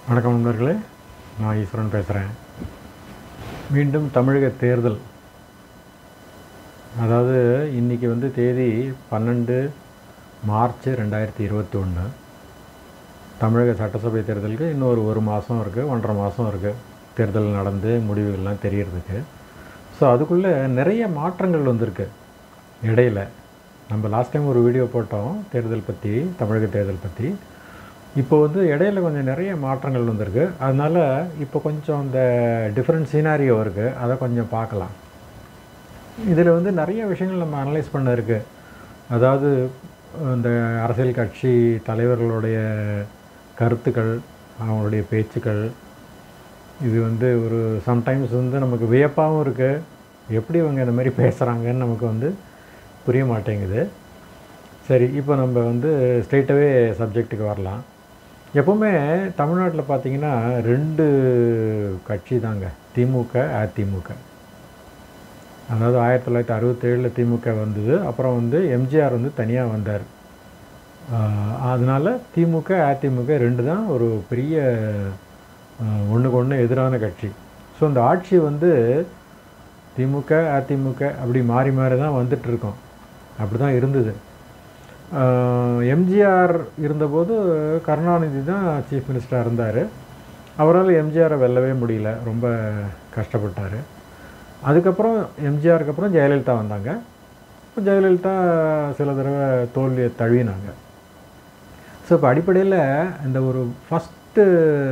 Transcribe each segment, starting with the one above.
வணக்கம் நண்பர்களே நான் ஈஸ்வரன் பேசுகிறேன் மீண்டும் தமிழக தேர்தல் அதாவது இன்றைக்கி வந்து தேதி பன்னெண்டு மார்ச் ரெண்டாயிரத்தி இருபத்தி ஒன்று தமிழக சட்டசபை தேர்தலுக்கு இன்னொரு ஒரு மாதம் இருக்குது ஒன்றரை மாதம் இருக்குது தேர்தல் நடந்து முடிவுகள்லாம் தெரியறதுக்கு ஸோ அதுக்குள்ளே நிறைய மாற்றங்கள் வந்திருக்கு இடையில நம்ம லாஸ்ட் டைம் ஒரு வீடியோ போட்டோம் தேர்தல் பற்றி தமிழக தேர்தல் பற்றி இப்போ வந்து இடையில கொஞ்சம் நிறைய மாற்றங்கள் வந்திருக்கு அதனால் இப்போ கொஞ்சம் இந்த டிஃப்ரெண்ட் சீனாரியோ இருக்குது அதை கொஞ்சம் பார்க்கலாம் இதில் வந்து நிறைய விஷயங்கள் நம்ம அனலைஸ் பண்ண இருக்கு அதாவது இந்த அரசியல் கட்சி தலைவர்களுடைய கருத்துக்கள் அவங்களுடைய பேச்சுக்கள் இது வந்து ஒரு சம்டைம்ஸ் வந்து நமக்கு வியப்பாகவும் இருக்குது எப்படி இவங்க இந்த மாதிரி பேசுகிறாங்கன்னு நமக்கு வந்து புரிய மாட்டேங்குது சரி இப்போ நம்ம வந்து ஸ்ட்ரெயிட்டாகவே சப்ஜெக்ட்டுக்கு வரலாம் எப்போவுமே தமிழ்நாட்டில் பார்த்தீங்கன்னா ரெண்டு கட்சி தாங்க திமுக அதிமுக அதாவது ஆயிரத்தி தொள்ளாயிரத்தி அறுபத்தேழில் திமுக வந்தது அப்புறம் வந்து எம்ஜிஆர் வந்து தனியாக வந்தார் அதனால் திமுக அதிமுக ரெண்டு தான் ஒரு பெரிய ஒன்றுக்கு ஒன்று எதிரான கட்சி ஸோ இந்த ஆட்சி வந்து திமுக அதிமுக அப்படி மாறி மாறி தான் வந்துட்டுருக்கோம் அப்படி தான் இருந்தது எம்ஜிஆர் இருந்தபோது கருணாநிதி தான் சீஃப் மினிஸ்டராக இருந்தார் அவரால் எம்ஜிஆரை வெல்லவே முடியல ரொம்ப கஷ்டப்பட்டார் அதுக்கப்புறம் எம்ஜிஆருக்கு அப்புறம் ஜெயலலிதா வந்தாங்க இப்போ ஜெயலலிதா சில தடவை தோல்வியை தழுவினாங்க ஸோ இப்போ அடிப்படையில் இந்த ஒரு ஃபஸ்ட்டு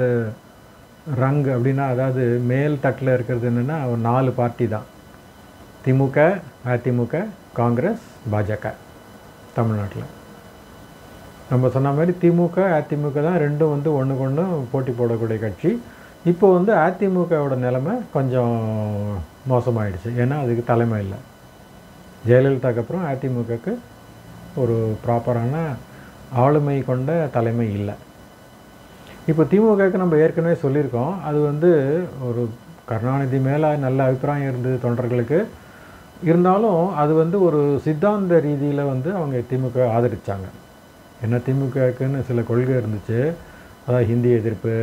ரங் அப்படின்னா அதாவது மேல் தட்டில் இருக்கிறது என்னென்னா ஒரு நாலு பார்ட்டி தான் திமுக அதிமுக காங்கிரஸ் பாஜக தமிழ்நாட்டில் நம்ம சொன்ன மாதிரி திமுக அதிமுக தான் ரெண்டும் வந்து ஒன்றுக்கு ஒன்று போட்டி போடக்கூடிய கட்சி இப்போ வந்து அதிமுகவோட நிலைமை கொஞ்சம் மோசமாயிடுச்சு ஏன்னா அதுக்கு தலைமை இல்லை ஜெயலலிதாக்கு அப்புறம் அதிமுகக்கு ஒரு ப்ராப்பரான ஆளுமை கொண்ட தலைமை இல்லை இப்போ திமுகவுக்கு நம்ம ஏற்கனவே சொல்லியிருக்கோம் அது வந்து ஒரு கருணாநிதி மேலே நல்ல அபிப்பிராயம் இருந்தது தொண்டர்களுக்கு இருந்தாலும் அது வந்து ஒரு சித்தாந்த ரீதியில் வந்து அவங்க திமுக ஆதரித்தாங்க ஏன்னா திமுகவுக்குன்னு சில கொள்கை இருந்துச்சு அதாவது ஹிந்தி எதிர்ப்பு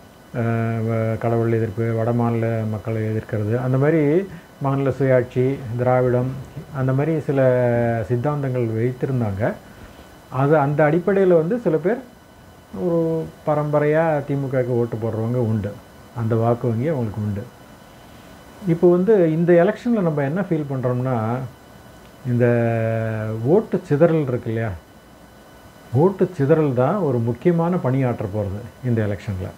கடவுள் எதிர்ப்பு வட மாநில மக்களை எதிர்க்கிறது அந்த மாதிரி மாநில சுயாட்சி திராவிடம் அந்த மாதிரி சில சித்தாந்தங்கள் வைத்திருந்தாங்க அது அந்த அடிப்படையில் வந்து சில பேர் ஒரு பரம்பரையாக திமுகவுக்கு ஓட்டு போடுறவங்க உண்டு அந்த வாக்கு வங்கி அவங்களுக்கு உண்டு இப்போ வந்து இந்த எலெக்ஷனில் நம்ம என்ன ஃபீல் பண்ணுறோம்னா இந்த ஓட்டு சிதறல் இருக்கு இல்லையா ஓட்டு சிதறல் தான் ஒரு முக்கியமான பணியாற்ற போகிறது இந்த எலெக்ஷனில்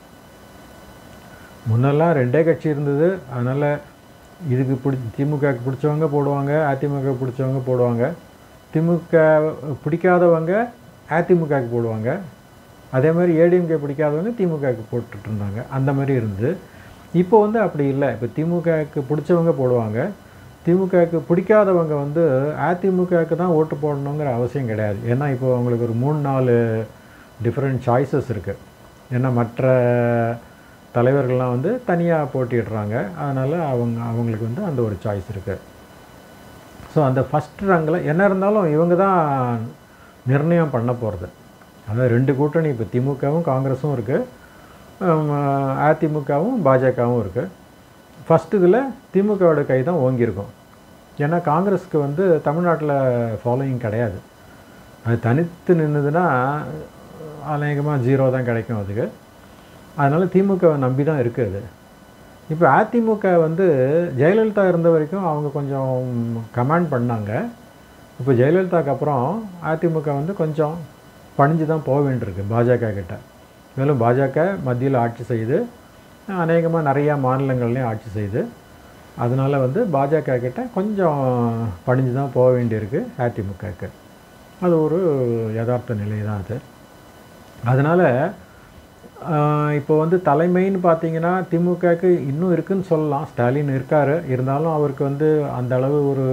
முன்னெல்லாம் ரெண்டே கட்சி இருந்தது அதனால் இதுக்கு பிடி திமுகவுக்கு பிடிச்சவங்க போடுவாங்க அதிமுக பிடிச்சவங்க போடுவாங்க திமுக பிடிக்காதவங்க அதிமுகவுக்கு போடுவாங்க அதே மாதிரி ஏடிஎம்கே பிடிக்காதவங்க திமுகவுக்கு போட்டுட்டு இருந்தாங்க அந்த மாதிரி இருந்தது இப்போ வந்து அப்படி இல்லை இப்போ திமுகவுக்கு பிடிச்சவங்க போடுவாங்க திமுகவுக்கு பிடிக்காதவங்க வந்து அதிமுகவுக்கு தான் ஓட்டு போடணுங்கிற அவசியம் கிடையாது ஏன்னா இப்போ அவங்களுக்கு ஒரு மூணு நாலு டிஃப்ரெண்ட் சாய்ஸஸ் இருக்குது ஏன்னா மற்ற தலைவர்கள்லாம் வந்து தனியாக போட்டிடுறாங்க அதனால் அவங்க அவங்களுக்கு வந்து அந்த ஒரு சாய்ஸ் இருக்குது ஸோ அந்த ஃபஸ்ட் ரங்கில் என்ன இருந்தாலும் இவங்க தான் நிர்ணயம் பண்ண போகிறது அதாவது ரெண்டு கூட்டணி இப்போ திமுகவும் காங்கிரஸும் இருக்குது அதிமுகவும் பாஜகவும் இருக்குது ஃபஸ்ட் இதில் திமுகவோட கை தான் ஓங்கியிருக்கும் ஏன்னா காங்கிரஸுக்கு வந்து தமிழ்நாட்டில் ஃபாலோயிங் கிடையாது அது தனித்து நின்றுதுன்னா அநேகமாக ஜீரோ தான் கிடைக்கும் அதுக்கு அதனால் திமுகவை நம்பி தான் இருக்குது அது இப்போ அதிமுக வந்து ஜெயலலிதா இருந்த வரைக்கும் அவங்க கொஞ்சம் கமாண்ட் பண்ணாங்க இப்போ ஜெயலலிதாக்கு அப்புறம் அதிமுக வந்து கொஞ்சம் பணிஞ்சு தான் போக வேண்டியிருக்கு பாஜக கிட்ட மேலும் பாஜக மத்தியில் ஆட்சி செய்து அநேகமாக நிறையா மாநிலங்கள்லேயும் ஆட்சி செய்து அதனால் வந்து பாஜக கிட்ட கொஞ்சம் பணிஞ்சு தான் போக வேண்டியிருக்கு அதிமுகக்கு அது ஒரு யதார்த்த நிலை தான் அது அதனால் இப்போ வந்து தலைமைன்னு பார்த்தீங்கன்னா திமுகவுக்கு இன்னும் இருக்குதுன்னு சொல்லலாம் ஸ்டாலின் இருக்கார் இருந்தாலும் அவருக்கு வந்து அந்த அளவு ஒரு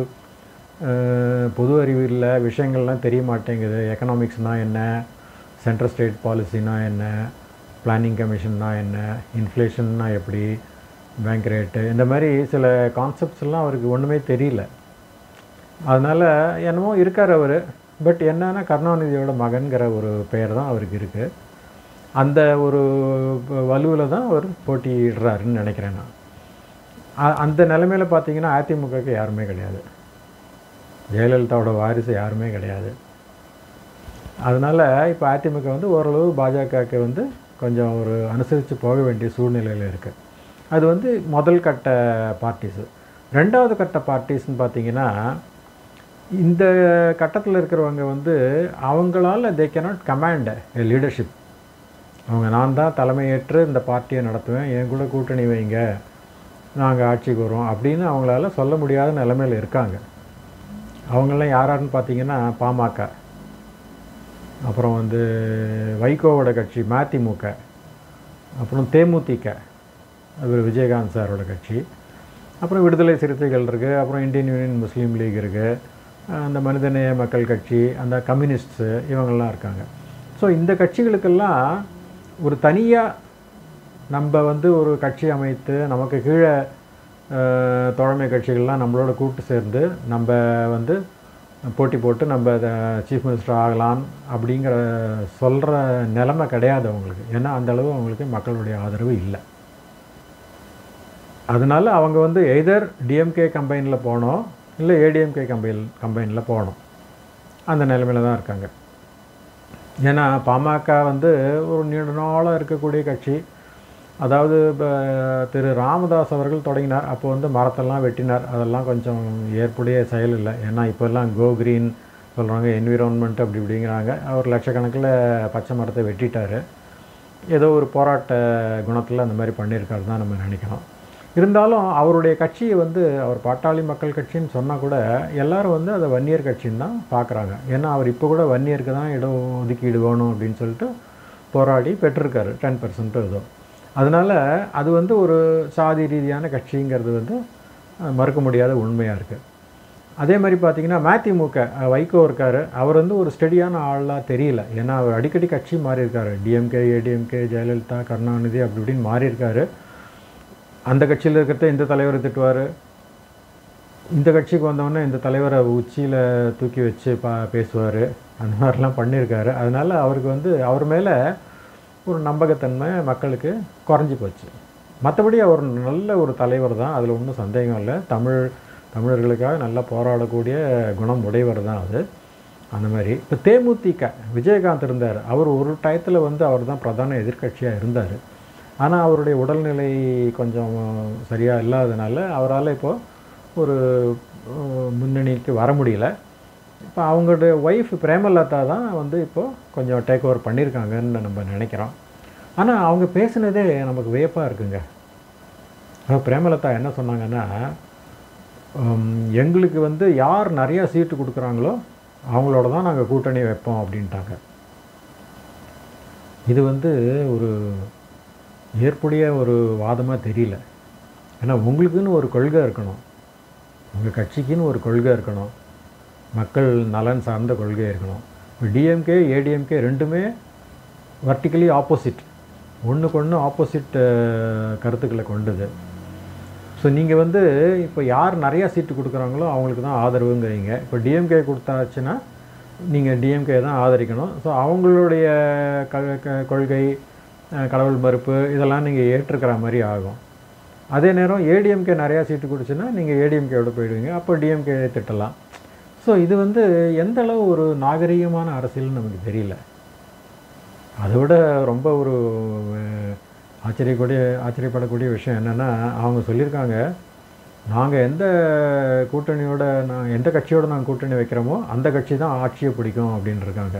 பொது அறிவு இல்லை விஷயங்கள்லாம் தெரிய மாட்டேங்குது எக்கனாமிக்ஸ்னால் என்ன சென்ட்ரல் ஸ்டேட் பாலிசினா என்ன பிளானிங் கமிஷன்னா என்ன இன்ஃப்ளேஷன்னா எப்படி பேங்க் ரேட்டு இந்த மாதிரி சில கான்செப்ட்ஸ் எல்லாம் அவருக்கு ஒன்றுமே தெரியல அதனால் என்னமோ இருக்கார் அவர் பட் என்னன்னா கருணாநிதியோட மகன்கிற ஒரு பெயர் தான் அவருக்கு இருக்குது அந்த ஒரு வலுவில் தான் அவர் போட்டியிடுறாருன்னு நினைக்கிறேன் நான் அ- அந்த நிலைமையில பார்த்தீங்கன்னா அதிமுகவுக்கு யாருமே கிடையாது ஜெயலலிதாவோட வாரிசு யாருமே கிடையாது அதனால் இப்போ அதிமுக வந்து ஓரளவு பாஜகவுக்கு வந்து கொஞ்சம் ஒரு அனுசரித்து போக வேண்டிய சூழ்நிலையில் இருக்குது அது வந்து முதல் கட்ட பார்ட்டிஸு ரெண்டாவது கட்ட பார்ட்டிஸ்னு பார்த்தீங்கன்னா இந்த கட்டத்தில் இருக்கிறவங்க வந்து அவங்களால they cannot command a leadership அவங்க நான் தான் தலைமையேற்று இந்த பார்ட்டியை நடத்துவேன் என் கூட கூட்டணி வைங்க நாங்கள் ஆட்சிக்கு வரோம் அப்படின்னு அவங்களால சொல்ல முடியாத நிலைமையில் இருக்காங்க அவங்களாம் யாராருன்னு பார்த்தீங்கன்னா பாமக அப்புறம் வந்து வைகோவோட கட்சி மதிமுக அப்புறம் தேமுதிக அவர் விஜயகாந்த் சாரோட கட்சி அப்புறம் விடுதலை சிறுத்தைகள் இருக்குது அப்புறம் இந்தியன் யூனியன் முஸ்லீம் லீக் இருக்குது அந்த மனிதநேய மக்கள் கட்சி அந்த கம்யூனிஸ்ட்ஸு இவங்கெல்லாம் இருக்காங்க ஸோ இந்த கட்சிகளுக்கெல்லாம் ஒரு தனியாக நம்ம வந்து ஒரு கட்சி அமைத்து நமக்கு கீழே அஹ், தோழமை கட்சிகள்லாம் நம்மளோட கூட்டு சேர்ந்து நம்ம வந்து போட்டி போட்டு நம்ம சீஃப் மினிஸ்டர் ஆகலாம் அப்படிங்கிற சொல்கிற நிலைமை கிடையாது அவங்களுக்கு ஏன்னா அந்த அளவு அவங்களுக்கு மக்களுடைய ஆதரவு இல்லை அதனால அவங்க வந்து எய்தர் டிஎம்கே கம்பெனியில் போகணும் இல்லை ஏடிஎம்கே கம்பெனி கம்பெனியில் போகணும் அந்த நிலைமையில தான் இருக்காங்க ஏன்னா பாமக வந்து ஒரு நீண்ட நாளாக இருக்கக்கூடிய கட்சி அதாவது இப்போ திரு ராமதாஸ் அவர்கள் தொடங்கினார் அப்போ வந்து மரத்தெல்லாம் வெட்டினார் அதெல்லாம் கொஞ்சம் ஏற்புடைய செயல் இல்லை ஏன்னா இப்போல்லாம் கோ கிரீன் சொல்கிறாங்க என்விரான்மெண்ட் அப்படி இப்படிங்கிறாங்க அவர் லட்சக்கணக்கில் பச்சை மரத்தை வெட்டிட்டார் ஏதோ ஒரு போராட்ட குணத்தில் அந்த மாதிரி பண்ணியிருக்காரு தான் நம்ம நினைக்கிறோம் இருந்தாலும் அவருடைய கட்சியை வந்து அவர் பாட்டாளி மக்கள் கட்சின்னு சொன்னால் கூட எல்லாரும் வந்து அதை வன்னியர் கட்சின்னு தான் பார்க்குறாங்க ஏன்னா அவர் இப்போ கூட வன்னியருக்கு தான் இடம் ஒதுக்கீடு வேணும் அப்படின்னு சொல்லிட்டு போராடி பெற்றிருக்காரு டென் பர்சன்ட் ஏதோ அதனால் அது வந்து ஒரு சாதி ரீதியான கட்சிங்கிறது வந்து அஹ், மறுக்க முடியாத உண்மையாக இருக்குது அதே மாதிரி பார்த்தீங்கன்னா மதிமுக அஹ், வைகோ இருக்கார் அவர் வந்து ஒரு ஸ்டெடியான ஆளாக தெரியல ஏன்னா அவர் அடிக்கடி கட்சி மாறி இருக்காரு டிஎம்கே ஏடிஎம்கே ஜெயலலிதா கருணாநிதி அப்படி இப்படின்னு மாறி இருக்காரு அந்த கட்சியில் இருக்கிறத இந்த தலைவரை திட்டுவார் இந்த கட்சிக்கு வந்தவொடனே இந்த தலைவரை உச்சியில் தூக்கி வச்சு பா பேசுவார் அந்த மாதிரிலாம் பண்ணியிருக்காரு அதனால் அவருக்கு வந்து அவர் மேலே ஒரு நம்பகத்தன்மை மக்களுக்கு குறைஞ்சி போச்சு மற்றபடி அவர் நல்ல ஒரு தலைவர் தான் அதில் ஒன்றும் சந்தேகம் இல்லை தமிழ் தமிழர்களுக்காக நல்லா போராடக்கூடிய குணம் உடையவர் தான் அது அந்த மாதிரி இப்போ தேமுதிக விஜயகாந்த் இருந்தார் அவர் ஒரு டயத்தில் வந்து அவர் தான் பிரதான எதிர்க்கட்சியாக இருந்தார் ஆனால் அவருடைய உடல்நிலை கொஞ்சம் சரியாக இல்லாதனால அவரால் இப்போது ஒரு அஹ், முன்னணிக்கு வர முடியல இப்போ அவங்களுடைய ஒய்ஃப் பிரேமலதா தான் வந்து இப்போது கொஞ்சம் டேக் ஓவர் பண்ணியிருக்காங்கன்னு நம்ம நினைக்கிறோம் ஆனால் அவங்க பேசுனதே நமக்கு வியப்பாக இருக்குங்க அஹ் பிரேமலதா என்ன சொன்னாங்கன்னா உம், எங்களுக்கு வந்து யார் நிறையா சீட்டு கொடுக்குறாங்களோ அவங்களோட தான் நாங்கள் கூட்டணி வைப்போம் அப்படின்ட்டாங்க இது வந்து ஒரு ஏற்புடைய ஒரு வாதமாக தெரியல ஏன்னா உங்களுக்குன்னு ஒரு கொள்கை இருக்கணும் உங்கள் கட்சிக்குன்னு ஒரு கொள்கை இருக்கணும் மக்கள் நலன் சார்ந்த கொள்கை இருக்கணும் இப்போ டிஎம்கே ஏடிஎம்கே ரெண்டுமே வர்டிக்கலி ஆப்போசிட் ஒன்றுக்கு ஒன்று ஆப்போசிட் கருத்துக்களை கொண்டது ஸோ நீங்கள் வந்து இப்போ யார் நிறையா சீட்டு கொடுக்குறாங்களோ அவங்களுக்கு தான் ஆதரவுங்கிறீங்க இப்போ டிஎம்கே கொடுத்தாச்சுன்னா நீங்கள் டிஎம்கே தான் ஆதரிக்கணும் ஸோ அவங்களுடைய க க- கொள்கை அஹ், கடவுள் மறுப்பு இதெல்லாம் நீங்கள் ஏற்றுக்கிற மாதிரி ஆகும் அதே நேரம் ஏடிஎம்கே நிறையா சீட்டு கொடுச்சுன்னா நீங்கள் ஏடிஎம்கேயோட போயிடுவீங்க அப்போ டிஎம்கே திட்டலாம் ஸோ இது வந்து எந்த அளவு ஒரு நாகரிகமான அரசியல்னு நமக்கு தெரியல அதை விட ரொம்ப ஒரு அஹ், ஆச்சரியக்கூடிய ஆச்சரியப்படக்கூடிய விஷயம் என்னென்னா அவங்க சொல்லியிருக்காங்க நாங்கள் எந்த கூட்டணியோட நான் எந்த கட்சியோட நாங்கள் கூட்டணி வைக்கிறோமோ அந்த கட்சி தான் ஆட்சியை பிடிக்கும் அப்படின்னு இருக்காங்க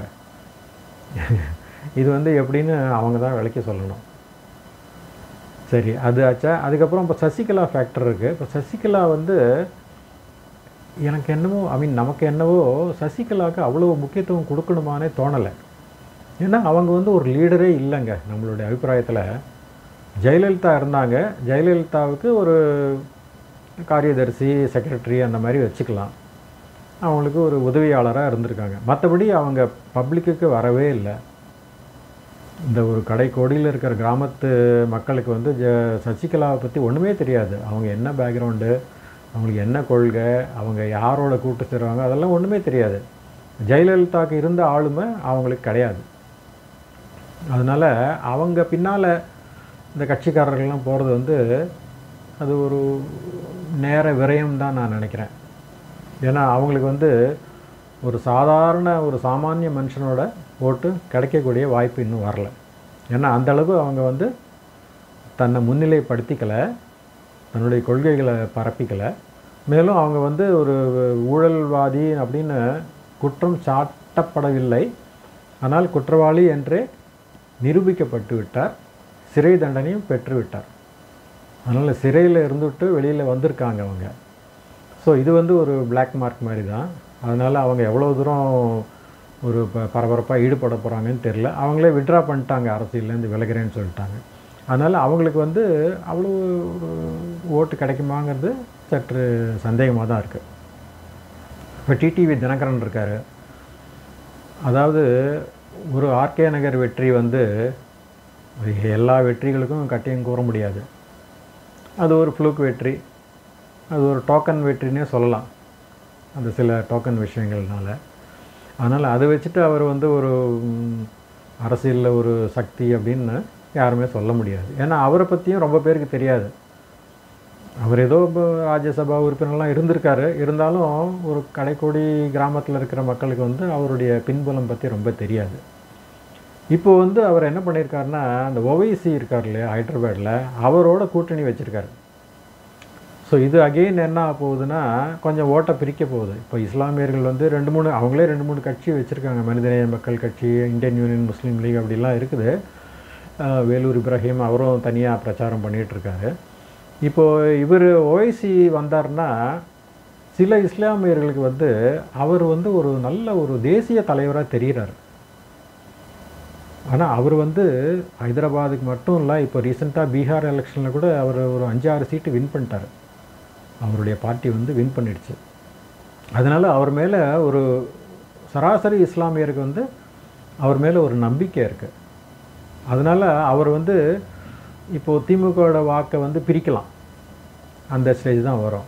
இது வந்து எப்படின்னு அவங்க தான் விளக்கி சொல்லணும் சரி அது ஆச்சா அதுக்கப்புறம் இப்போ சசிகலா ஃபேக்டர் இருக்குது இப்போ சசிகலா வந்து எனக்கு என்னவோ ஐ மீன் நமக்கு என்னவோ சசிகலாவுக்கு அவ்வளோ முக்கியத்துவம் கொடுக்கணுமானே தோணலை ஏன்னா அவங்க வந்து ஒரு லீடரே இல்லைங்க நம்மளுடைய அபிப்பிராயத்தில் ஜெயலலிதா இருந்தாங்க ஜெயலலிதாவுக்கு ஒரு காரியதர்சி செக்ரட்டரி அந்த மாதிரி வச்சுக்கலாம் அவங்களுக்கு ஒரு உதவியாளராக இருந்திருக்காங்க மற்றபடி அவங்க பப்ளிக்குக்கு வரவே இல்லை இந்த ஒரு கடைக்கோடியில் இருக்கிற கிராமத்து மக்களுக்கு வந்து ஜ சசிகலாவை பற்றி ஒன்றுமே தெரியாது அவங்க என்ன பேக்ரவுண்டு அவங்களுக்கு என்ன கொள்கை அவங்க யாரோட கூட்டு சேருவாங்க அதெல்லாம் ஒன்றுமே தெரியாது ஜெயலலிதாவுக்கு இருந்த ஆளுமை அவங்களுக்கு கிடையாது அதனால் அவங்க பின்னால் இந்த கட்சிக்காரர்கள்லாம் போகிறது வந்து அது ஒரு நேர விரயம் தான் நான் நினைக்கிறேன் ஏன்னா அவங்களுக்கு வந்து ஒரு சாதாரண ஒரு சாமானிய மனுஷனோட ஓட்டு கிடைக்கக்கூடிய வாய்ப்பு இன்னும் வரல ஏன்னா அந்த அளவு அவங்க வந்து தன்னை முன்னிலைப்படுத்திக்கலை தன்னுடைய கொள்கைகளை பரப்பிக்கலை மேலும் அவங்க வந்து ஒரு ஊழல்வாதி அப்படின்னு குற்றம் சாட்டப்படவில்லை ஆனால் குற்றவாளி என்றே நிரூபிக்கப்பட்டு விட்டார் சிறை தண்டனையும் பெற்று விட்டார் அதனால் சிறையில் இருந்துவிட்டு வெளியில் வந்திருக்காங்க அவங்க ஸோ இது வந்து ஒரு பிளாக் மார்க் மாதிரி தான் அதனால் அவங்க எவ்வளோ தூரம் ஒரு ப பரபரப்பாக ஈடுபட போகிறாங்கன்னு தெரில அவங்களே விட்ரா பண்ணிட்டாங்க அரசியல்லேருந்து விலகிறேன்னு சொல்லிட்டாங்க அதனால் அவங்களுக்கு வந்து அவ்வளோ ஒரு ஓட்டு கிடைக்குமாங்கிறது சற்று சந்தேகமாக தான் இருக்குது இப்போ டிடிவி தினகரன் இருக்கார் அதாவது ஒரு ஆர்கே நகர் வெற்றி வந்து எல்லா வெற்றிகளுக்கும் கட்டியம் கூற முடியாது அது ஒரு ஃப்ளூக் வெற்றி அது ஒரு டோக்கன் வெற்றினே சொல்லலாம் அந்த சில டோக்கன் விஷயங்கள்னால அதனால் அதை வச்சுட்டு அவர் வந்து ஒரு அரசியலில் ஒரு சக்தி அப்படின்னு யாருமே சொல்ல முடியாது ஏன்னா அவரை பற்றியும் ரொம்ப பேருக்கு தெரியாது அவர் ஏதோ இப்போ ராஜ்யசபா உறுப்பினர்லாம் இருந்திருக்காரு இருந்தாலும் ஒரு கடைக்கோடி கிராமத்தில் இருக்கிற மக்களுக்கு வந்து அவருடைய பின்புலம் பற்றி ரொம்ப தெரியாது இப்போ வந்து அவர் என்ன பண்ணியிருக்காருன்னா அந்த ஒவைசி இருக்கார் இல்லையா ஹைதராபாடில் அவரோட கூட்டணி வச்சுருக்காரு ஸோ இது அகெயின் என்ன ஆக போகுதுன்னா கொஞ்சம் ஓட்டை பிரிக்க போகுது இப்போ இஸ்லாமியர்கள் வந்து ரெண்டு மூணு அவங்களே ரெண்டு மூணு கட்சி வச்சுருக்காங்க மனிதநேய மக்கள் கட்சி இந்தியன் யூனியன் முஸ்லீம் லீக் அப்படிலாம் இருக்குது வேலூர் இப்ராஹிம் அவரும் தனியாக பிரச்சாரம் பண்ணிகிட்ருக்காரு இப்போது இவர் ஓய்சி வந்தார்னா சில இஸ்லாமியர்களுக்கு வந்து அவர் வந்து ஒரு நல்ல ஒரு தேசிய தலைவராக தெரிகிறார் ஆனால் அவர் வந்து ஹைதராபாத்துக்கு மட்டும் இல்லை இப்போ ரீசெண்டாக பீகார் எலெக்ஷனில் கூட அவர் ஒரு அஞ்சு ஆறு சீட்டு வின் பண்ணிட்டார் அவருடைய பார்ட்டி வந்து வின் பண்ணிடுச்சு அதனால் அவர் மேலே ஒரு சராசரி இஸ்லாமியருக்கு வந்து அவர் மேலே ஒரு நம்பிக்கை இருக்குது அதனால் அவர் வந்து இப்போது திமுகவோட வாக்கை வந்து பிரிக்கலாம் அந்த ஸ்டேஜ் தான் வரும்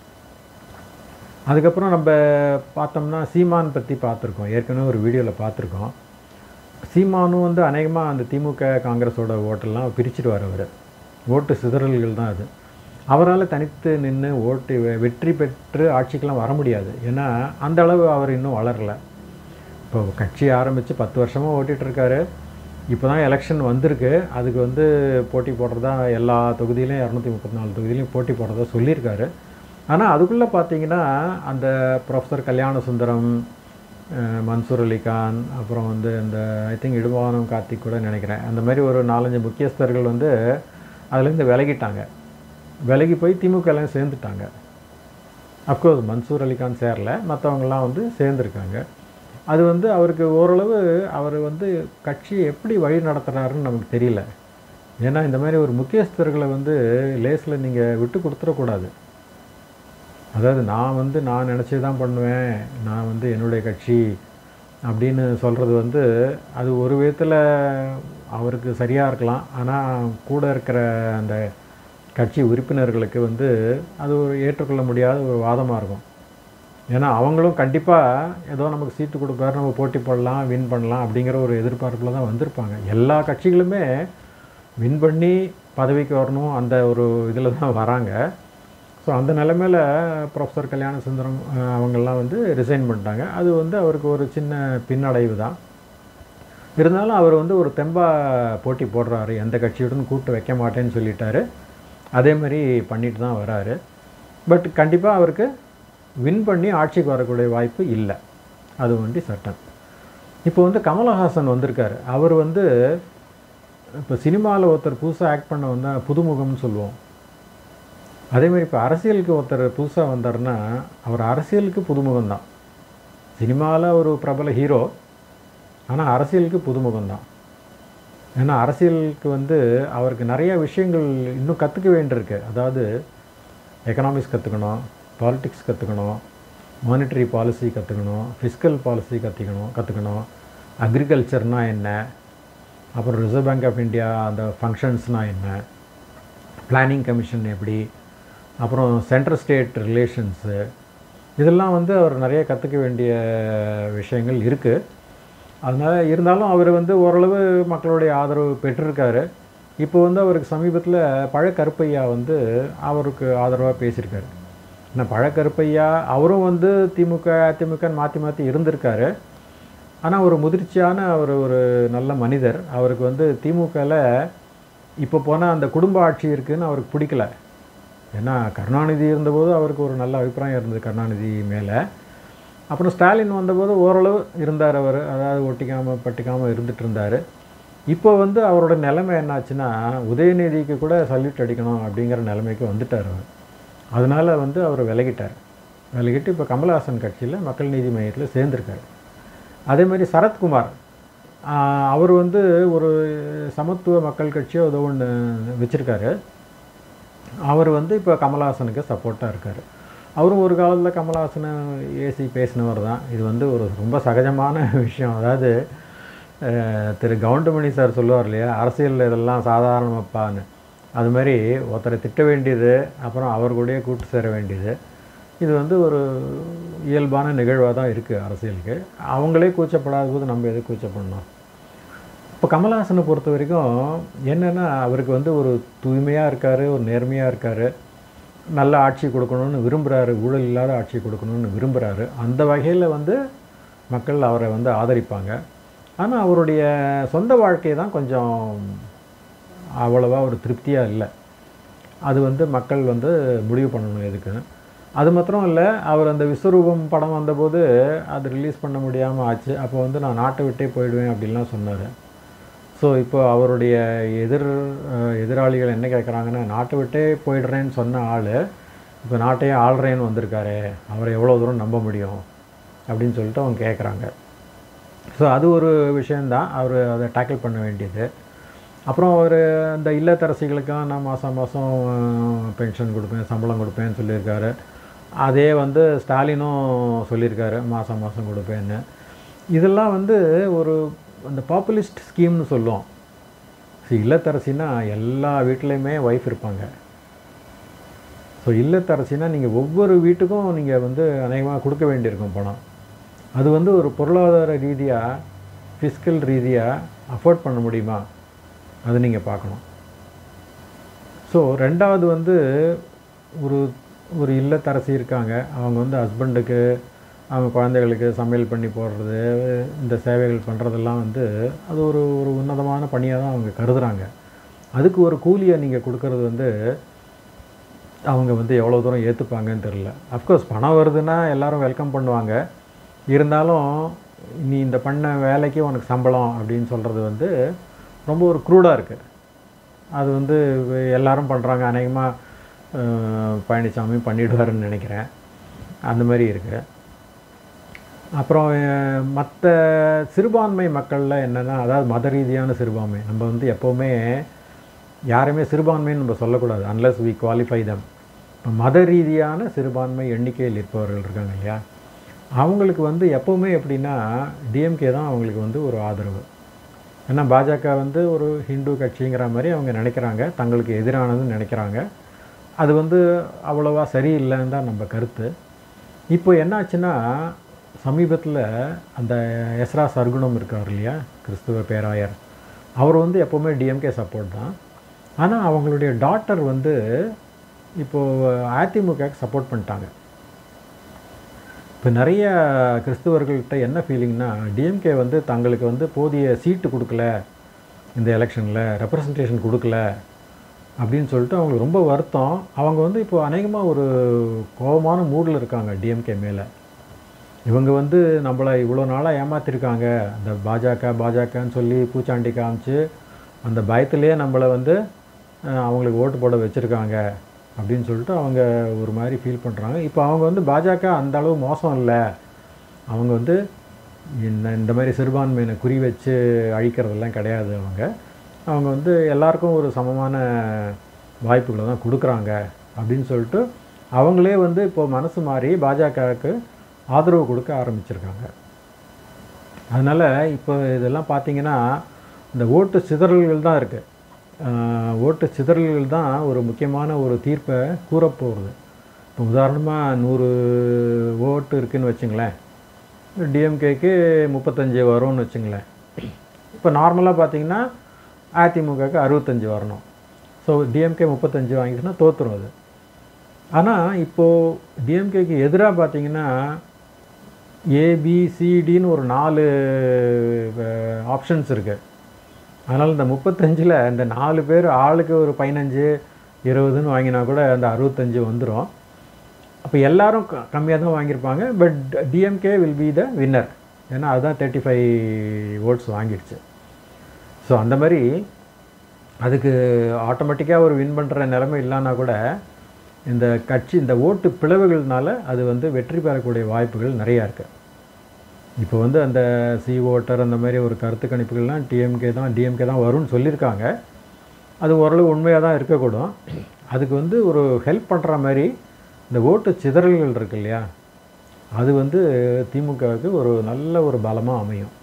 அதுக்கப்புறம் நம்ம பார்த்தோம்னா சீமான் பற்றி பார்த்துருக்கோம் ஏற்கனவே ஒரு வீடியோவில் பார்த்துருக்கோம் சீமானும் வந்து அநேகமாக அந்த திமுக காங்கிரஸோட ஓட்டெல்லாம் பிரிச்சுடுவார் அவர் ஓட்டு சிதறல்கள் தான் அது அவரால் தனித்து நின்று ஓட்டு வெற்றி பெற்று ஆட்சிக்கெலாம் வர முடியாது ஏன்னா அந்த அளவு அவர் இன்னும் வளரலை இப்போ கட்சி ஆரம்பித்து பத்து வருஷமாக ஓட்டிகிட்ருக்காரு இப்போ தான் எலெக்ஷன் வந்திருக்கு அதுக்கு வந்து போட்டி போடுறதா எல்லா தொகுதியிலையும் இரநூத்தி முப்பத்தி நாலு தொகுதியிலையும் போட்டி போடுறதா சொல்லியிருக்காரு ஆனால் அதுக்குள்ளே பார்த்தீங்கன்னா அந்த ப்ரொஃபஸர் கல்யாண சுந்தரம் மன்சூர் அலிகான் அப்புறம் வந்து இந்த ஐ திங்க் இடுவானம் கார்த்திக் கூட நினைக்கிறேன் அந்த மாதிரி ஒரு நாலஞ்சு முக்கியஸ்தர்கள் வந்து அதுலேருந்து விலகிட்டாங்க விலகி போய் திமுகலாம் சேர்ந்துட்டாங்க அஃப்கோர்ஸ் மன்சூர் அலிகான் சேரல மற்றவங்களாம் வந்து சேர்ந்துருக்காங்க அது வந்து அவருக்கு ஓரளவு அவர் வந்து கட்சியை எப்படி வழி நடத்துகிறாருன்னு நமக்கு தெரியல ஏன்னா இந்த மாதிரி ஒரு முக்கியஸ்தர்களை வந்து லேஸில் நீங்கள் விட்டு கொடுத்துடக்கூடாது அதாவது நான் வந்து நான் நினச்சி தான் பண்ணுவேன் நான் வந்து என்னுடைய கட்சி அப்படின்னு சொல்கிறது வந்து அது ஒரு விதத்தில் அவருக்கு சரியாக இருக்கலாம் ஆனால் கூட இருக்கிற அந்த கட்சி உறுப்பினர்களுக்கு வந்து அது ஒரு ஏற்றுக்கொள்ள முடியாத ஒரு வாதமாக இருக்கும் ஏன்னா அவங்களும் கண்டிப்பாக ஏதோ நமக்கு சீட்டு கொடுப்பாரு நம்ம போட்டி போடலாம் வின் பண்ணலாம் அப்படிங்கிற ஒரு எதிர்பார்ப்பில் தான் வந்திருப்பாங்க எல்லா கட்சிகளுமே வின் பண்ணி பதவிக்கு வரணும் அந்த ஒரு இதில் தான் வராங்க ஸோ அந்த நிலைமையில் ப்ரொஃபஸர் கல்யாண சுந்தரம் அவங்கெல்லாம் வந்து ரிசைன் பண்ணிட்டாங்க அது வந்து அவருக்கு ஒரு சின்ன பின்னடைவு தான் இருந்தாலும் அவர் வந்து ஒரு தெம்பா போட்டி போடுறாரு எந்த கட்சியுடன் கூட்டு வைக்க மாட்டேன்னு சொல்லிட்டாரு அதே மாதிரி பண்ணிட்டு தான் வராரு பட் கண்டிப்பாக அவருக்கு வின் பண்ணி ஆட்சிக்கு வரக்கூடிய வாய்ப்பு இல்லை அது வண்டி சட்டம் இப்போ வந்து கமலஹாசன் வந்திருக்காரு அவர் வந்து இப்போ சினிமாவில் ஒருத்தர் புதுசாக ஆக்ட் பண்ண வந்தால் புதுமுகம்னு சொல்லுவோம் அதேமாதிரி இப்போ அரசியலுக்கு ஒருத்தர் புதுசாக வந்தார்னா அவர் அரசியலுக்கு புதுமுகம் தான் சினிமாவில் ஒரு பிரபல ஹீரோ ஆனால் அரசியலுக்கு புதுமுகம் தான் ஏன்னா அரசியலுக்கு வந்து அவருக்கு நிறைய விஷயங்கள் இன்னும் கற்றுக்க வேண்டியிருக்கு அதாவது எக்கனாமிக்ஸ் கற்றுக்கணும் பாலிட்டிக்ஸ் கற்றுக்கணும் மானிட்டரி பாலிசி கற்றுக்கணும் ஃபிஸ்கல் பாலிசி கற்றுக்கணும் கற்றுக்கணும் அக்ரிகல்ச்சர்னால் என்ன அப்புறம் ரிசர்வ் பேங்க் ஆஃப் இந்தியா அந்த ஃபங்க்ஷன்ஸ்னால் என்ன பிளானிங் கமிஷன் எப்படி அப்புறம் சென்ட்ரல் ஸ்டேட் ரிலேஷன்ஸு இதெல்லாம் வந்து அவர் நிறைய கற்றுக்க வேண்டிய விஷயங்கள் இருக்குது அதனால் இருந்தாலும் அவர் வந்து ஓரளவு மக்களுடைய ஆதரவு பெற்றிருக்காரு இப்போ வந்து அவருக்கு சமீபத்தில் பழக்கருப்பையா வந்து அவருக்கு ஆதரவாக பேசியிருக்காரு ஏன்னா பழக்கருப்பையா அவரும் வந்து திமுக அதிமுகன்னு மாற்றி மாற்றி இருந்திருக்காரு ஆனால் ஒரு முதிர்ச்சியான ஒரு ஒரு நல்ல மனிதர் அவருக்கு வந்து திமுகவில் இப்போ போனால் அந்த குடும்ப ஆட்சி இருக்குன்னு அவருக்கு பிடிக்கல ஏன்னா கருணாநிதி இருந்தபோது அவருக்கு ஒரு நல்ல அபிப்பிராயம் இருந்தது கருணாநிதி மேலே அப்புறம் ஸ்டாலின் வந்தபோது ஓரளவு இருந்தார் அவர் அதாவது ஒட்டிக்காமல் பட்டிக்காமல் இருந்துட்டு இருந்தார் இப்போ வந்து அவரோட நிலைமை என்னாச்சுன்னா உதயநிதிக்கு கூட சல்யூட் அடிக்கணும் அப்படிங்கிற நிலைமைக்கு வந்துட்டார் அவர் அதனால் வந்து அவர் விலகிட்டார் விலகிட்டு இப்போ கமலஹாசன் கட்சியில் மக்கள் நீதி மையத்தில் சேர்ந்துருக்காரு அதே மாதிரி சரத்குமார் ஆஹ், அவர் வந்து ஒரு சமத்துவ மக்கள் கட்சியோ ஏதோ ஒன்று வச்சுருக்காரு அவர் வந்து இப்போ கமலஹாசனுக்கு சப்போர்ட்டாக இருக்கார் அவரும் ஒரு காலத்தில் கமலஹாசனை ஏசி பேசினவர் தான் இது வந்து ஒரு ரொம்ப சகஜமான விஷயம் அதாவது அஹ், திரு கவுண்டமணி சார் சொல்லுவார் இல்லையா அரசியலில் இதெல்லாம் சாதாரணமாப்பான்னு அது மாதிரி ஒருத்தரை திட்ட வேண்டியது அப்புறம் அவர் கூடயே கூட்டு சேர வேண்டியது இது வந்து ஒரு இயல்பான நிகழ்வாக தான் இருக்குது அரசியலுக்கு அவங்களே கூச்சப்படாத போது நம்ம எது கூச்சப்படணும் இப்போ கமலஹாசனை பொறுத்த வரைக்கும் என்னென்னா அவருக்கு வந்து ஒரு தூய்மையாக இருக்கார் ஒரு நேர்மையாக இருக்கார் நல்ல ஆட்சி கொடுக்கணும்னு விரும்புகிறாரு ஊழல் இல்லாத ஆட்சி கொடுக்கணும்னு விரும்புகிறாரு அந்த வகையில் வந்து மக்கள் அவரை வந்து ஆதரிப்பாங்க ஆனால் அவருடைய சொந்த வாழ்க்கை தான் கொஞ்சம் அவ்வளவா ஒரு திருப்தியாக இல்லை அது வந்து மக்கள் வந்து முடிவு பண்ணணும் எதுக்குன்னு அது மாத்திரம் இல்லை அவர் அந்த விஸ்வரூபம் படம் வந்தபோது அது ரிலீஸ் பண்ண முடியாமல் ஆச்சு அப்போ வந்து நான் நாட்டை விட்டே போயிடுவேன் அப்படின்லாம் சொன்னார் ஸோ இப்போ அவருடைய எதிர் அஹ், எதிராளிகள் என்ன கேட்குறாங்கன்னா நாட்டை விட்டே போயிடுறேன்னு சொன்ன ஆள் இப்போ நாட்டையே ஆள்றேன்னு வந்திருக்காரே அவரை எவ்வளோ தூரம் நம்ப முடியும் அப்படின்னு சொல்லிட்டு அவங்க கேட்குறாங்க ஸோ அது ஒரு விஷயந்தான் அவர் அதை டேக்கிள் பண்ண வேண்டியது அப்புறம் அவர் அந்த இல்லத்தரசிகளுக்கெல்லாம் நான் மாதம் மாதம் பென்ஷன் கொடுப்பேன் சம்பளம் கொடுப்பேன்னு சொல்லியிருக்காரு அதே வந்து ஸ்டாலினும் சொல்லியிருக்காரு மாதம் மாதம் கொடுப்பேன்னு இதெல்லாம் வந்து ஒரு அந்த பாப்புலிஸ்ட் ஸ்கீம்னு சொல்லுவோம் ஸோ இல்லத்தரசினா எல்லா வீட்லேயுமே ஒய்ஃப் இருப்பாங்க ஸோ இல்லத்தரசினா நீங்கள் ஒவ்வொரு வீட்டுக்கும் நீங்கள் வந்து அநேகமாக கொடுக்க வேண்டியிருக்கும் பணம் அது வந்து ஒரு பொருளாதார ரீதியாக ஃபிஸ்கல் ரீதியாக அஃபோர்ட் பண்ண முடியுமா அது நீங்கள் பார்க்கணும் ஸோ ரெண்டாவது வந்து ஒரு ஒரு இல்லத்தரசி இருக்காங்க அவங்க வந்து ஹஸ்பண்டுக்கு அவங்க குழந்தைகளுக்கு சமையல் பண்ணி போடுறது இந்த சேவைகள் பண்ணுறதெல்லாம் வந்து அது ஒரு ஒரு உன்னதமான பணியாக தான் அவங்க கருதுகிறாங்க அதுக்கு ஒரு கூலியை நீங்கள் கொடுக்கறது வந்து அவங்க வந்து எவ்வளோ தூரம் ஏற்றுப்பாங்கன்னு தெரில அஃப்கோர்ஸ் பணம் வருதுன்னா எல்லாரும் வெல்கம் பண்ணுவாங்க இருந்தாலும் நீ இந்த பண்ண வேலைக்கு உனக்கு சம்பளம் அப்படின்னு சொல்கிறது வந்து ரொம்ப ஒரு க்ரூடாக இருக்குது அது வந்து எல்லாரும் பண்ணுறாங்க அநேகமாக பழனிசாமி பண்ணிடுவாருன்னு நினைக்கிறேன் அந்த மாதிரி இருக்குது அப்புறம் மற்ற சிறுபான்மை மக்களில் என்னென்னா அதாவது மத ரீதியான சிறுபான்மை நம்ம வந்து எப்போவுமே யாருமே சிறுபான்மைன்னு நம்ம சொல்லக்கூடாது அன்லஸ் வி குவாலிஃபை தம் மத ரீதியான சிறுபான்மை எண்ணிக்கையில் இருப்பவர்கள் இருக்காங்க இல்லையா அவங்களுக்கு வந்து எப்போவுமே எப்படின்னா டிஎம்கே தான் அவங்களுக்கு வந்து ஒரு ஆதரவு ஏன்னா பாஜக வந்து ஒரு ஹிந்து கட்சிங்கிற மாதிரி அவங்க நினைக்கிறாங்க தங்களுக்கு எதிரானதுன்னு நினைக்கிறாங்க அது வந்து அவ்வளோவா சரியில்லைன்னு தான் நம்ம கருத்து இப்போ என்னாச்சுன்னா சமீபத்தில் அந்த எஸ்ரா சர்க்குணம் இருக்கார் இல்லையா கிறிஸ்துவ பேராயர் அவர் வந்து எப்போவுமே டிஎம்கே சப்போர்ட் தான் ஆனால் அவங்களுடைய டாட்டர் வந்து இப்போது அதிமுகக்கு சப்போர்ட் பண்ணிட்டாங்க இப்போ நிறைய கிறிஸ்துவர்கள்ட்ட என்ன ஃபீலிங்னா டிஎம்கே வந்து தங்களுக்கு வந்து போதிய சீட்டு கொடுக்கல இந்த எலெக்ஷனில் ரெப்ரசன்டேஷன் கொடுக்கல அப்படின்னு சொல்லிட்டு அவங்களுக்கு ரொம்ப வருத்தம் அவங்க வந்து இப்போ அநேகமாக ஒரு கோபமான மூடில் இருக்காங்க டிஎம்கே மேலே இவங்க வந்து நம்மளை இவ்வளோ நாளாக ஏமாத்திருக்காங்க அந்த பாஜக பாஜகன்னு சொல்லி பூச்சாண்டி காமிச்சு அந்த பயத்திலே நம்மளை வந்து அஹ், அவங்களுக்கு ஓட்டு போட வச்சுருக்காங்க அப்படின்னு சொல்லிட்டு அவங்க ஒரு மாதிரி ஃபீல் பண்ணுறாங்க இப்போ அவங்க வந்து பாஜக அந்த அளவு மோசம் இல்லை அவங்க வந்து இந்த இந்த மாதிரி சிறுபான்மையினை குறி வச்சு அழிக்கிறதெல்லாம் கிடையாது அவங்க அவங்க வந்து எல்லாருக்கும் ஒரு சமமான வாய்ப்புகளை தான் கொடுக்குறாங்க அப்படின்னு சொல்லிட்டு அவங்களே வந்து இப்போ மனசு மாறி பாஜகவுக்கு ஆதரவு கொடுக்க ஆரம்பிச்சிருக்காங்க அதனால் இப்போ இதெல்லாம் பார்த்தீங்கன்னா இந்த ஓட்டு சிதறல்கள் தான் இருக்குது ஓட்டு சிதறல்கள் தான் ஒரு முக்கியமான ஒரு தீர்ப்பை கூறப்போகிறது இப்போ உதாரணமாக நூறு ஓட்டு இருக்குன்னு வச்சுங்களேன் டிஎம்கேக்கு முப்பத்தஞ்சு வரும்னு வச்சுங்களேன் இப்போ நார்மலாக பார்த்தீங்கன்னா அதிமுகக்கு அறுபத்தஞ்சு வரணும் ஸோ டிஎம்கே முப்பத்தஞ்சு வாங்கிட்டுனா தோற்றுரும் அது ஆனால் இப்போது டிஎம்கேக்கு எதிராக பார்த்தீங்கன்னா ஏபிசிடின்னு ஒரு நாலு ஆப்ஷன்ஸ் இருக்குது அதனால் இந்த முப்பத்தஞ்சில் இந்த நாலு பேர் ஆளுக்கு ஒரு பதினஞ்சு இருபதுன்னு வாங்கினா கூட அந்த அறுபத்தஞ்சு வந்துடும் அப்போ எல்லாரும் கம்மியாக தான் வாங்கியிருப்பாங்க but DMK will be the winner ஏன்னா அதுதான் தேர்ட்டி ஃபைவ் ஓட்ஸ் வாங்கிடுச்சு ஸோ அந்த மாதிரி அதுக்கு ஆட்டோமேட்டிக்காக ஒரு வின் பண்ணுற நிலைமை இல்லைன்னா கூட இந்த கட்சி இந்த ஓட்டு பிளவுகள்னால அது வந்து வெற்றி பெறக்கூடிய வாய்ப்புகள் நிறையா இருக்குது இப்போ வந்து அந்த சி ஓட்டர் அந்த மாதிரி ஒரு கருத்து கணிப்புகள்லாம் டிஎம்கே தான் டிஎம்கே தான் வரும்னு சொல்லியிருக்காங்க அது ஓரளவு உண்மையாக தான் இருக்கக்கூடும் அதுக்கு வந்து ஒரு ஹெல்ப் பண்ணுற மாதிரி இந்த ஓட்டு சிதறல்கள் இருக்கு இல்லையா அது வந்து திமுகவுக்கு ஒரு நல்ல ஒரு பலமாக அமையும்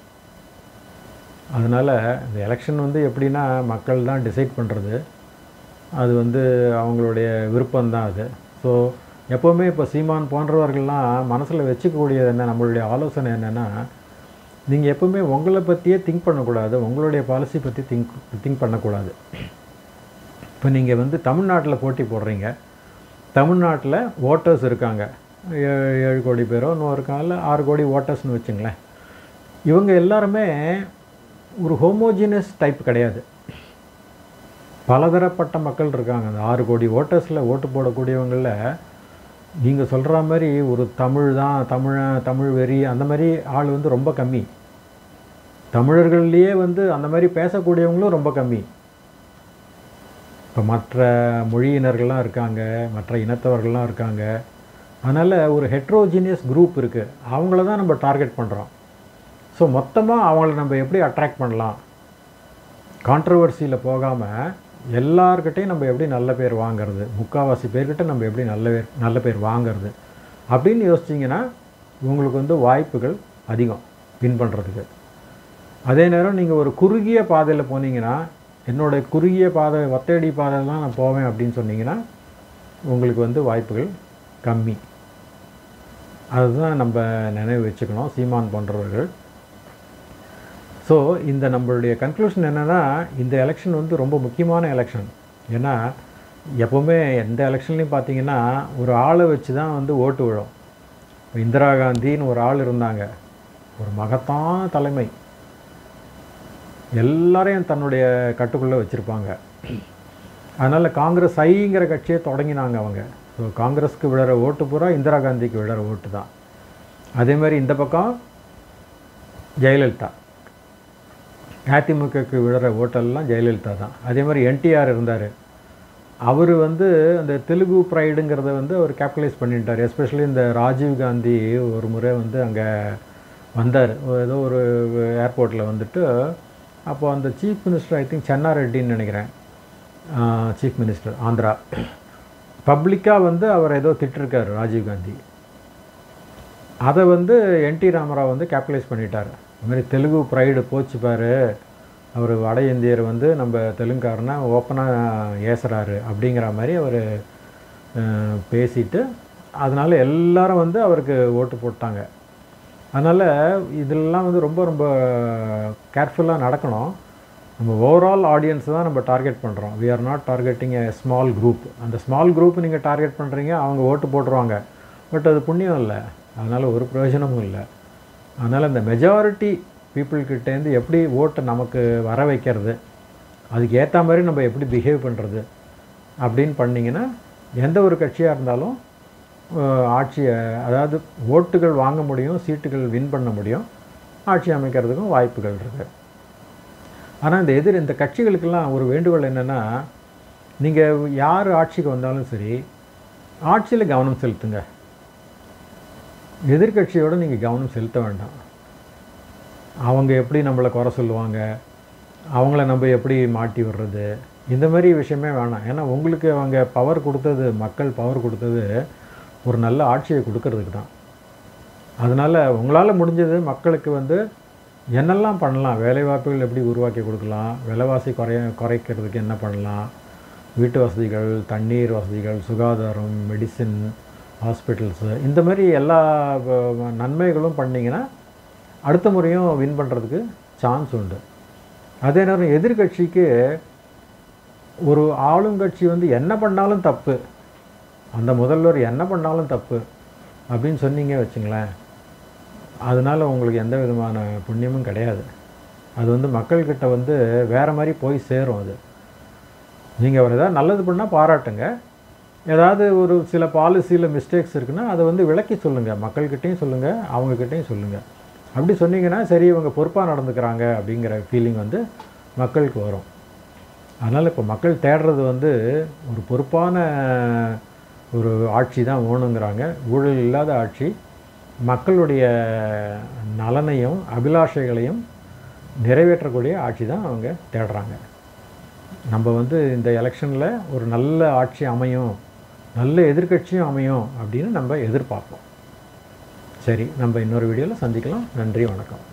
அதனால் இந்த எலெக்ஷன் வந்து எப்படின்னா மக்கள் தான் டிசைட் பண்ணுறது அது வந்து அவங்களுடைய விருப்பம்தான் அது ஸோ எப்போவுமே இப்போ சீமான் போன்றவர்கள்லாம் மனசில் வச்சுக்கக்கூடியது என்ன நம்மளுடைய ஆலோசனை என்னென்னா நீங்கள் எப்போவுமே உங்களை பற்றியே திங்க் பண்ணக்கூடாது உங்களுடைய பாலிசி பற்றி திங்க் திங்க் பண்ணக்கூடாது இப்போ நீங்கள் வந்து தமிழ்நாட்டில் போட்டி போடுறீங்க தமிழ்நாட்டில் ஓட்டர்ஸ் இருக்காங்க ஏ- ஏழு கோடி பேரோ இன்னும் இருக்காங்கல்ல ஆறு கோடி ஓட்டர்ஸ்னு வச்சுங்களேன் இவங்க எல்லாருமே ஒரு ஹோமோஜினஸ் டைப் கிடையாது பலதரப்பட்ட மக்கள் இருக்காங்க அந்த ஆறு கோடி ஓட்டர்ஸில் ஓட்டு போடக்கூடியவங்களில் நீங்கள் சொல்கிற மாதிரி ஒரு தமிழ் தான் தமிழன் தமிழ் வெறி அந்த மாதிரி ஆள் வந்து ரொம்ப கம்மி தமிழர்கள்லேயே வந்து அந்த மாதிரி பேசக்கூடியவங்களும் ரொம்ப கம்மி இப்போ மற்ற மொழியினர்கள்லாம் இருக்காங்க மற்ற இனத்தவர்கள்லாம் இருக்காங்க அதனால் ஒரு ஹெட்ரோஜீனியஸ் குரூப் இருக்குது அவங்கள தான் நம்ம டார்கெட் பண்ணுறோம் ஸோ மொத்தமாக அவங்கள நம்ம எப்படி அட்ராக்ட் பண்ணலாம் கான்ட்ரவர்சியில் போகாமல் எல்லார்கிட்டையும் நம்ம எப்படி நல்ல பேர் வாங்குறது முக்கால்வாசி பேர்கிட்ட நம்ம எப்படி நல்ல பேர் நல்ல பேர் வாங்குறது அப்படின்னு யோசிச்சிங்கன்னா உங்களுக்கு வந்து வாய்ப்புகள் அதிகம் வின் பண்ணுறதுக்கு அதே நேரம் நீங்கள் ஒரு குறுகிய பாதையில் போனீங்கன்னா என்னோட குறுகிய பாதை ஒத்தையடி பாதையில் தான் நான் போவேன் அப்படின்னு சொன்னீங்கன்னா உங்களுக்கு வந்து வாய்ப்புகள் கம்மி அதுதான் நம்ம நினைவு வச்சுக்கணும் சீமான் போன்றவர்கள் ஸோ இந்த நம்மளுடைய கன்க்ளூஷன் என்னென்னா இந்த எலெக்ஷன் வந்து ரொம்ப முக்கியமான எலெக்ஷன் ஏன்னா எப்போவுமே எந்த எலெக்ஷன்லையும் பார்த்தீங்கன்னா ஒரு ஆளை வச்சு தான் வந்து ஓட்டு விழும் இப்போ இந்திரா காந்தின்னு ஒரு ஆள் இருந்தாங்க ஒரு மகத்தான தலைமை எல்லாரையும் தன்னுடைய கட்டுக்குள்ளே வச்சுருப்பாங்க அதனால் காங்கிரஸ் ஐங்கிற கட்சியை தொடங்கினாங்க அவங்க ஸோ காங்கிரஸ்க்கு விழற ஓட்டு பூரா இந்திரா காந்திக்கு விழற ஓட்டு தான் அதே மாதிரி இந்த பக்கம் ஜெயலலிதா அதிமுகக்கு விழுற ஓட்டெல்லாம் ஜெயலலிதா தான் அதே மாதிரி என்டிஆர் இருந்தார் அவர் வந்து அந்த தெலுங்கு ப்ரைடுங்கிறத வந்து அவர் கேபிட்டலைஸ் பண்ணிட்டார் எஸ்பெஷலி இந்த ராஜீவ் காந்தி ஒரு முறை வந்து அங்கே வந்தார் ஏதோ ஒரு ஏர்போர்ட்டில் வந்துட்டு அப்போ அந்த சீஃப் மினிஸ்டர் ஐ திங்க் சென்னாரெட்டின்னு நினைக்கிறேன் சீஃப் மினிஸ்டர் ஆந்திரா பப்ளிக்காக வந்து அவர் ஏதோ திட்டிருக்காரு ராஜீவ் காந்தி அதை வந்து என்டி ராமராவ் வந்து கேபிட்டலைஸ் பண்ணிட்டார் இந்த மாதிரி தெலுங்கு ப்ரைடு போச்சு பாரு அவர் வட இந்தியர் வந்து நம்ம தெலுங்காரனை ஓப்பனாக ஏசுகிறாரு அப்படிங்கிற மாதிரி அவர் பேசிட்டு அதனால் எல்லாரும் வந்து அவருக்கு ஓட்டு போட்டாங்க அதனால் இதெல்லாம் வந்து ரொம்ப ரொம்ப கேர்ஃபுல்லாக நடக்கணும் நம்ம ஓவரால் ஆடியன்ஸ் தான் நம்ம டார்கெட் பண்ணுறோம் we are not targeting a small group அந்த ஸ்மால் குரூப் நீங்கள் டார்கெட் பண்ணுறீங்க அவங்க ஓட்டு போட்டுருவாங்க பட் அது புண்ணியம் இல்லை அதனால் ஒரு பிரயோஜனமும் இல்லை அதனால் இந்த மெஜாரிட்டி பீப்புள்கிட்டேருந்து எப்படி ஓட்டை நமக்கு வர வைக்கிறது அதுக்கு ஏற்ற மாதிரி நம்ம எப்படி பிஹேவ் பண்ணுறது அப்படின்னு பண்ணிங்கன்னா எந்த ஒரு கட்சியாக இருந்தாலும் அஹ், ஆட்சியை அதாவது ஓட்டுகள் வாங்க முடியும் சீட்டுகள் வின் பண்ண முடியும் ஆட்சி அமைக்கிறதுக்கும் வாய்ப்புகள் இருக்குது ஆனால் இந்த எதிர் இந்த கட்சிகளுக்கெல்லாம் ஒரு வேண்டுகோள் என்னென்னா நீங்கள் யார் ஆட்சிக்கு வந்தாலும் சரி ஆட்சியில் கவனம் செலுத்துங்க எதிர்க்கட்சியோட நீங்கள் கவனம் செலுத்த வேண்டாம் அவங்க எப்படி நம்மளை குறை சொல்லுவாங்க அவங்கள நம்ம எப்படி மாட்டி விடுறது இந்த மாதிரி விஷயமே வேணாம் ஏன்னா உங்களுக்கு அவங்க பவர் கொடுத்தது மக்கள் பவர் கொடுத்தது ஒரு நல்ல ஆட்சியை கொடுக்கறதுக்கு தான் அதனால் உங்களால் முடிஞ்சது மக்களுக்கு வந்து என்னெல்லாம் பண்ணலாம் வேலைவாய்ப்புகள் எப்படி உருவாக்கி கொடுக்கலாம் விலைவாசி குறைய குறைக்கிறதுக்கு என்ன பண்ணலாம் வீட்டு வசதிகள் தண்ணீர் வசதிகள் சுகாதாரம் மெடிசின் ஹாஸ்பிட்டல்ஸு இந்த மாதிரி எல்லா வ- வ- நன்மைகளும் பண்ணிங்கன்னா அடுத்த முறையும் வின் பண்ணுறதுக்கு சான்ஸ் உண்டு அதே நேரம் எதிர்கட்சிக்கு ஒரு ஆளுங்கட்சி வந்து என்ன பண்ணாலும் தப்பு அந்த முதல்வர் என்ன பண்ணாலும் தப்பு அப்படின்னு சொன்னீங்க வச்சுங்களேன் அதனால் உங்களுக்கு எந்த விதமான புண்ணியமும் கிடையாது அது வந்து மக்கள்கிட்ட வந்து வேறு மாதிரி போய் சேரும் அது நீங்கள் அவர் ஏதாவது நல்லது பண்ணால் பாராட்டுங்க ஏதாவது ஒரு சில பாலிசியில் மிஸ்டேக்ஸ் இருக்குன்னா அதை வந்து விளக்கி சொல்லுங்கள் மக்கள்கிட்டையும் சொல்லுங்கள் அவங்கக்கிட்டையும் சொல்லுங்கள் அப்படி சொன்னீங்கன்னா சரி இவங்க பொறுப்பாக நடந்துக்கிறாங்க அப்படிங்கிற ஃபீலிங் வந்து மக்களுக்கு வரும் அதனால் இப்போ மக்கள் தேடுறது வந்து ஒரு பொறுப்பான ஒரு ஆட்சி தான் வேணுங்கிறாங்க ஊழல் இல்லாத ஆட்சி மக்களுடைய நலனையும் அபிலாஷைகளையும் நிறைவேற்றக்கூடிய ஆட்சி தான் அவங்க தேடுறாங்க நம்ம வந்து இந்த எலெக்ஷனில் ஒரு நல்ல ஆட்சி அமையும் நல்ல எதிர்க்கட்சியும் அமையும் அப்படின்னு நம்ம எதிர்பார்ப்போம் சரி நம்ம இன்னொரு வீடியோவில் சந்திக்கலாம் நன்றி வணக்கம்